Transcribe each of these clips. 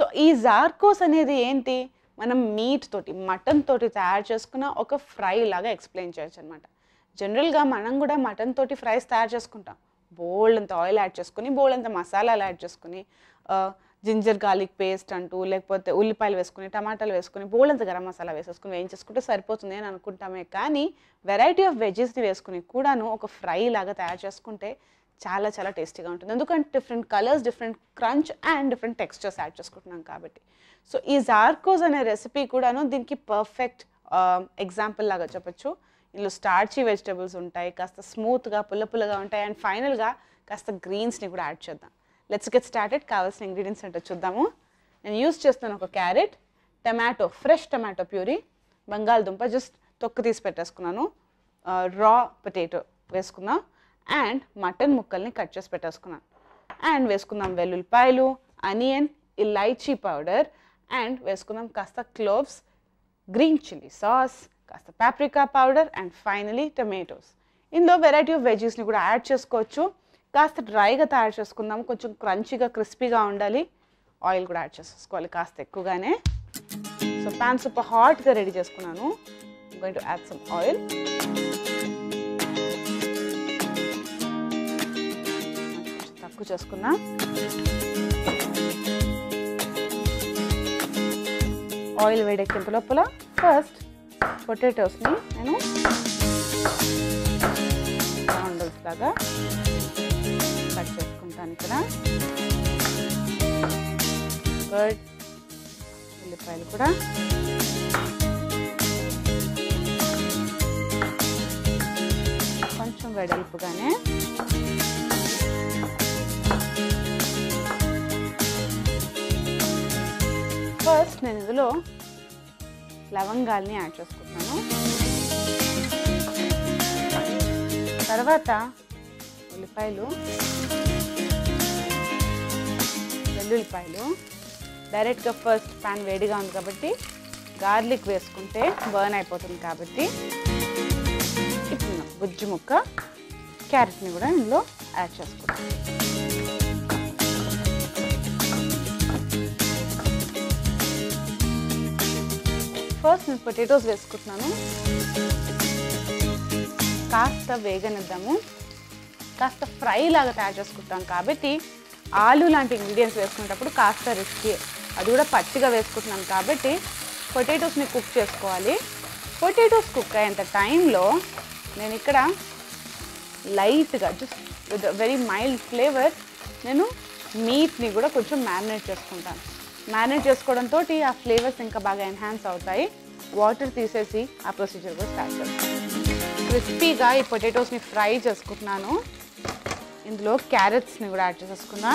So ఈ జార్కోస్ అనేది ఏంటి మనం మీట్ తోటి మటన్ తోటి తయారు చేసుకున్న ఒక ఫ్రై లాగా ఎక్స్ప్లెయిన్ చేయొచ్చు అనమాట జనరల్గా మనం కూడా మటన్ తోటి ఫ్రైస్ తయారు చేసుకుంటాం బోల్డ్ అంత ఆయిల్ యాడ్ చేసుకుని బోల్డ్ అంత మసాలాలు యాడ్ చేసుకుని జింజర్ గార్లిక్ పేస్ట్ అంటూ లేకపోతే ఉల్లిపాయలు వేసుకుని టమాటాలు వేసుకుని బోల్డ్ అంత గరం మసాలా వేసేసుకుని వేయించేసుకుంటే సరిపోతుంది అని అనుకుంటామే కానీ వెరైటీ ఆఫ్ వెజెస్ని వేసుకుని కూడాను ఒక ఫ్రై లాగా తయారు చేసుకుంటే చాలా చాలా టేస్టీగా ఉంటుంది ఎందుకంటే different colours different crunch and different textures add చేసుకుంటున్నాం కాబట్టి సో ఈ జార్కోస్ అనే రెసిపీ కూడాను దీనికి పర్ఫెక్ట్ ఎగ్జాంపుల్ లాగా చెప్పొచ్చు ఇందులో స్టార్చీ వెజిటబుల్స్ ఉంటాయి కాస్త స్మూత్గా పుల్ల పుల్లగా ఉంటాయి అండ్ ఫైనల్గా కాస్త గ్రీన్స్ని కూడా యాడ్ చేద్దాం లెట్స్ గెట్ స్టార్టెడ్ కావాల్సిన ఇంగ్రీడియంట్స్ ఏంటో చూద్దాము నేను యూస్ చేస్తున్నాను ఒక carrot tomato fresh tomato puree బంగాళదుంప జస్ట్ తొక్కు తీసి పెట్టేసుకున్నాను రా పొటాటో వేసుకుందాం అండ్ మటన్ ముక్కల్ని కట్ చేసి పెట్టేసుకున్నాను అండ్ వేసుకుందాం వెల్లుల్లిపాయలు అనియన్ ఇలైచీ పౌడర్ అండ్ వేసుకుందాం కాస్త క్లోవ్స్ గ్రీన్ చిల్లీ సాస్ కాస్త paprika powder and finally tomatoes ఇందులో వెరైటీ ఆఫ్ వెజీస్ని కూడా యాడ్ చేసుకోవచ్చు కాస్త డ్రైగా తయారు చేసుకుందాం కొంచెం క్రంచీగా క్రిస్పీగా ఉండాలి ఆయిల్ కూడా యాడ్ చేసేసుకోవాలి కాస్త ఎక్కువగానే సో ప్యాన్ సూపర్ హాట్గా రెడీ చేసుకున్నాను going to add some oil తక్కువ చేసుకున్నా ఆయిల్ వేడెక్కేంత లోపల ఫస్ట్ పొటాటోస్ని నేను రౌండల్స్ లాగా కట్ చేసుకుంటాను ఇక్కడ గుడ్ ఉల్లిపాయలు కూడా కొంచెం వెడల్పుగానే ఫస్ట్ నేను ఇందులో లవంగాల్ని యాడ్ చేసుకుంటున్నాను తర్వాత ఉల్లిపాయలు వెల్లుల్లిపాయలు డైరెక్ట్గా ఫస్ట్ ప్యాన్ వేడిగా ఉంది కాబట్టి గార్లిక్ వేసుకుంటే బర్న్ అయిపోతుంది కాబట్టి ఇప్పుడు నా బుజ్జి ముక్క క్యారెట్ని కూడా ఇందులో యాడ్ చేసుకుంటాను ఫస్ట్ నేను పొటాటోస్ వేసుకుంటున్నాను కాస్త వేగనిద్దాము కాస్త ఫ్రై లాగా తయారు చేసుకుంటాం కాబట్టి ఆలు లాంటి ఇంగ్రీడియంట్స్ వేసుకునేటప్పుడు కాస్త రిస్కీ అది కూడా పచ్చిగా వేసుకుంటున్నాం కాబట్టి పొటాటోస్ని కుక్ చేసుకోవాలి పొటాటోస్ కుక్ అయ్యేంత టైంలో నేను ఇక్కడ లైట్గా just with very mild flavour నేను మీట్ని కూడా కొంచెం మ్యారినేట్ చేసుకుంటాను మ్యారినేట్ చేసుకోవడంతో ఆ ఫ్లేవర్స్ ఇంకా బాగా ఎన్హాన్స్ అవుతాయి వాటర్ తీసేసి ఆ ప్రొసీజర్ కూడా స్టార్ట్ చేస్తాను క్రిస్పీగా ఈ పొటాటోస్ని ఫ్రై చేసుకుంటున్నాను ఇందులో క్యారెట్స్ని కూడా యాడ్ చేసేసుకున్నా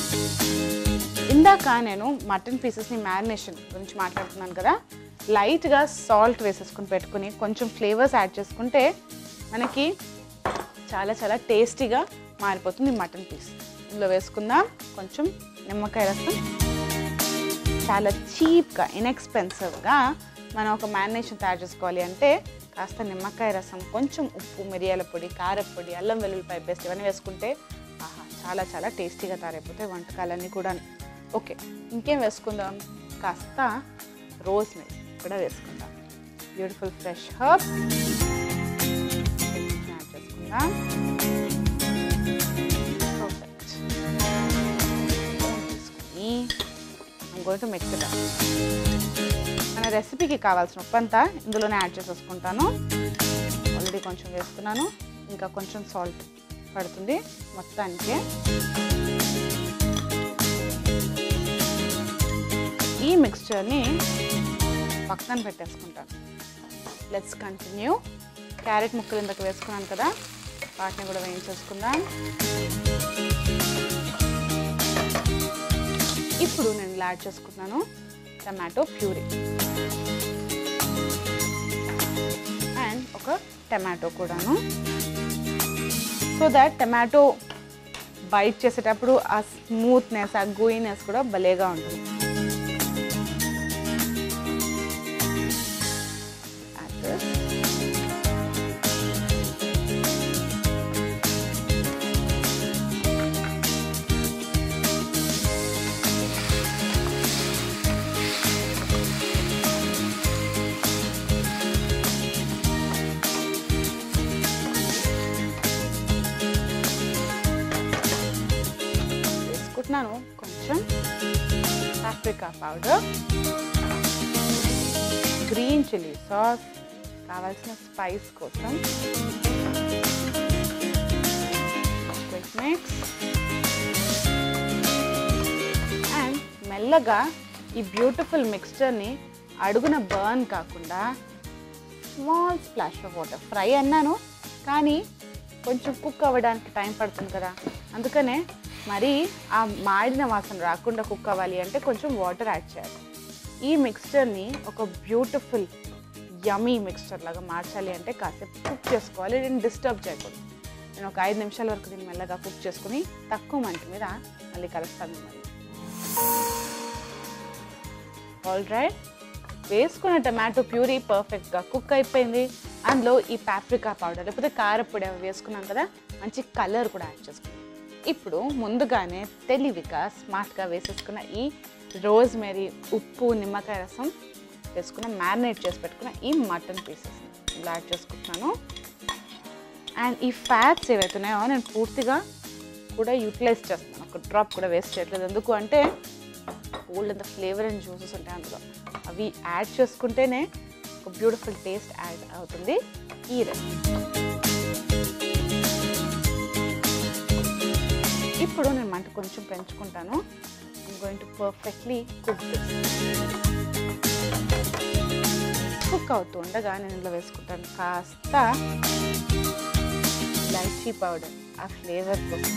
ఇందాక నేను మటన్ పీసెస్ని మ్యారినేషన్ గురించి మాట్లాడుతున్నాను కదా లైట్గా సాల్ట్ వేసేసుకుని పెట్టుకుని కొంచెం ఫ్లేవర్స్ యాడ్ చేసుకుంటే మనకి చాలా చాలా టేస్టీగా మారిపోతుంది మటన్ పీస్ ఇందులో వేసుకుందాం కొంచెం నిమ్మకాయ రసం చాలా చీప్గా ఇన్ఎక్స్పెన్సివ్గా మనం ఒక మ్యారినేషన్ తయారు చేసుకోవాలి అంటే కాస్త నిమ్మకాయ రసం కొంచెం ఉప్పు మిరియాల పొడి కారపొడి అల్లం వెల్లుల్లిపాయ పేస్ట్ ఇవన్నీ వేసుకుంటే ఆహా చాలా చాలా టేస్టీగా తయారైపోతాయి వంటకాలన్నీ కూడా ఓకే ఇంకేం వేసుకుందాం కాస్త రోజ్ మిల్క్ కూడా వేసుకుందాం బ్యూటిఫుల్ ఫ్రెష్ హర్బ్ యాడ్ చేసుకుందాం పర్ఫెక్ట్ తీసుకుని I'm going to mix it up. మన రెసిపీకి కావాల్సిన ఉప్పు అంతా ఇందులోనే యాడ్ చేసేసుకుంటాను ఆల్రెడీ కొంచెం వేసుకున్నాను ఇంకా కొంచెం సాల్ట్ పడుతుంది మొత్తానికి ఈ మిక్స్చర్ని పక్కన పెట్టేసుకుంటాను లెట్స్ కంటిన్యూ క్యారెట్ ముక్కలు ఇంతకు వేసుకున్నాను కదా వాటిని కూడా వేయించేసుకుందాం ఇప్పుడు నేను ఇలా యాడ్ చేసుకున్నాను టమాటో ప్యూరీ అండ్ ఒక టమాటో కూడాను సో దట్ టమాటో బైట్ చేసేటప్పుడు ఆ స్మూత్నెస్ ఆ గోయినెస్ కూడా భలేగా ఉంటుంది Add this. చేస్తున్నాను కొంచెం paprika powder green chilli sauce కావాల్సిన స్పైస్ కోసం క్విక్ మిక్స్ అండ్ మెల్లగా ఈ బ్యూటిఫుల్ మిక్స్చర్ని అడుగున బర్న్ కాకుండా small splash of water fry అన్నాను కానీ కొంచెం కుక్ అవ్వడానికి టైం పడుతుంది కదా అందుకనే మరి ఆ మాడిన వాసన రాకుండా కుక్ అవ్వాలి అంటే కొంచెం వాటర్ యాడ్ చేయాలి ఈ మిక్స్చర్ని ఒక బ్యూటిఫుల్ యమీ మిక్స్చర్ లాగా మార్చాలి అంటే కాసేపు కుక్ చేసుకోవాలి దీన్ని డిస్టర్బ్ చేయకూడదు నేను ఒక ఐదు నిమిషాల వరకు దీన్ని మెల్లగా కుక్ చేసుకుని తక్కువ మంట మీద మళ్ళీ కలుస్తాను మళ్ళీ ఆల్ రైట్ వేసుకున్న టమాటో ప్యూరీ పర్ఫెక్ట్గా కుక్ అయిపోయింది అందులో ఈ పాప్రికా పౌడర్ లేకపోతే కారపొడి అవి వేసుకున్నాం కదా మంచి కలర్ కూడా యాడ్ చేసుకున్నాం ఇప్పుడు ముందుగానే తెలివిగా స్మార్ట్గా వేసేసుకున్న ఈ రోజ్ మేరీ ఉప్పు నిమ్మకాయ రసం వేసుకున్న మ్యారినేట్ చేసి పెట్టుకున్న ఈ మటన్ పీసెస్ ఇలా యాడ్ చేసుకుంటున్నాను అండ్ ఈ ఫ్యాట్స్ ఏవైతే ఉన్నాయో నేను పూర్తిగా కూడా యూటిలైజ్ చేస్తున్నాను ఒక డ్రాప్ కూడా వేస్ట్ చేయట్లేదు ఎందుకు అంటే ఓల్డ్ అంత ఫ్లేవర్ అండ్ జ్యూసెస్ ఉంటాయి అందులో అవి యాడ్ చేసుకుంటేనే ఒక బ్యూటిఫుల్ టేస్ట్ యాడ్ అవుతుంది ఈ రెసిపీ ఇప్పుడు నేను మంట కొంచెం పెంచుకుంటాను I'm going to perfectly cook cook అవుతూ ఉండగా నేను ఇందులో వేసుకుంటాను కాస్త ఇలాచీ పౌడర్ ఆ ఫ్లేవర్ కోసం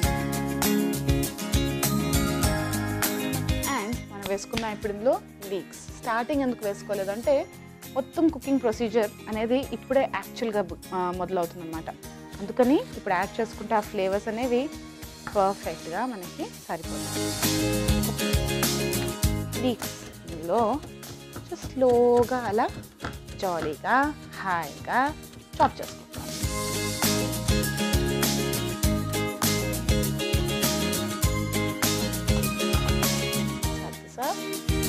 అండ్ మనం వేసుకున్న ఇప్పుడు ఇందులో లీక్స్ స్టార్టింగ్ ఎందుకు వేసుకోలేదు అంటే మొత్తం కుకింగ్ ప్రొసీజర్ అనేది ఇప్పుడే యాక్చువల్గా మొదలవుతుంది అనమాట అందుకని ఇప్పుడు యాడ్ చేసుకుంటే ఆ ఫ్లేవర్స్ అనేవి పర్ఫెక్ట్గా మనకి సరిపోతాయి లీక్స్ ఇందులో స్లోగా అలా జాలీగా హాయిగా చాప్ చేసుకుంటాం సార్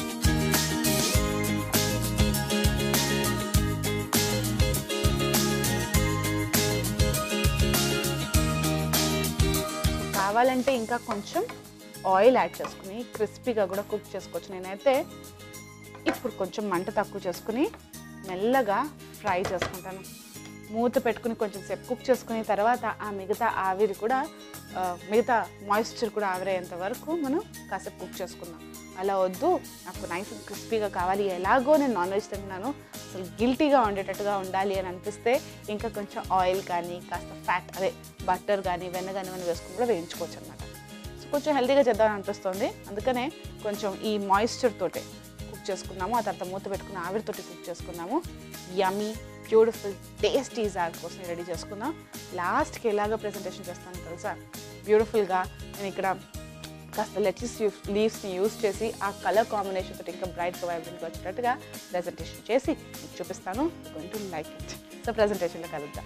కావాలంటే ఇంకా కొంచెం ఆయిల్ యాడ్ చేసుకుని క్రిస్పీగా కూడా కుక్ చేసుకోవచ్చు నేనైతే ఇప్పుడు కొంచెం మంట తక్కువ చేసుకుని మెల్లగా ఫ్రై చేసుకుంటాను మూత పెట్టుకుని కొంచెం సేపు కుక్ చేసుకుని తర్వాత ఆ మిగతా ఆవిరి కూడా ఆ, మిగతా మాయిశ్చర్ కూడా ఆవిరయ్యేంత వరకు మనం కాసేపు కుక్ చేసుకుందాం అలా వద్దు నాకు నైస్ క్రిస్పీగా కావాలి ఎలాగో నేను నాన్ వెజ్ తింటున్నాను అసలు గిల్టీగా ఉండేటట్టుగా ఉండాలి అని అనిపిస్తే ఇంకా కొంచెం ఆయిల్ కానీ కాస్త ఫ్యాట్ అదే బటర్ కానీ వెన్న కానీ మనం వేసుకుని కూడా వేయించుకోవచ్చు అనమాట సో కొంచెం హెల్తీగా చేద్దామని అనిపిస్తుంది అందుకనే కొంచెం ఈ మాయిశ్చర్ తోటే కుక్ చేసుకున్నాము ఆ తర్వాత మూత పెట్టుకున్న ఆవిరితోటి కుక్ చేసుకున్నాము యమీ బ్యూటిఫుల్ టేస్టీ జార్ కోసం రెడీ చేసుకుందాం లాస్ట్కి ఎలాగ ప్రెజెంటేషన్ చేస్తాను తెలుసా బ్యూటిఫుల్గా నేను ఇక్కడ కాస్త లెటిస్ లీవ్స్ని యూస్ చేసి ఆ కలర్ కాంబినేషన్ తోటి ఇంకా బ్రైట్గా వైబ్రెంట్గా వచ్చేటట్టుగా ప్రెజెంటేషన్ చేసి మీకు చూపిస్తాను going to like it so ప్రెజెంటేషన్లో కలుద్దాం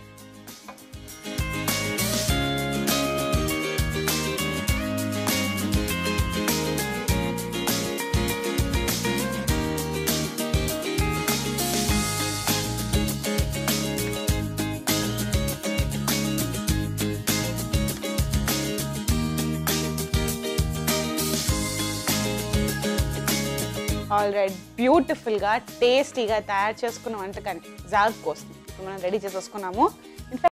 ఆల్ రైట్ బ్యూటిఫుల్గా టేస్టీగా తయారు చేసుకున్న వంటకాన్ని జాగ్ కోసం ఇప్పుడు మనం రెడీ చేసేసుకున్నాము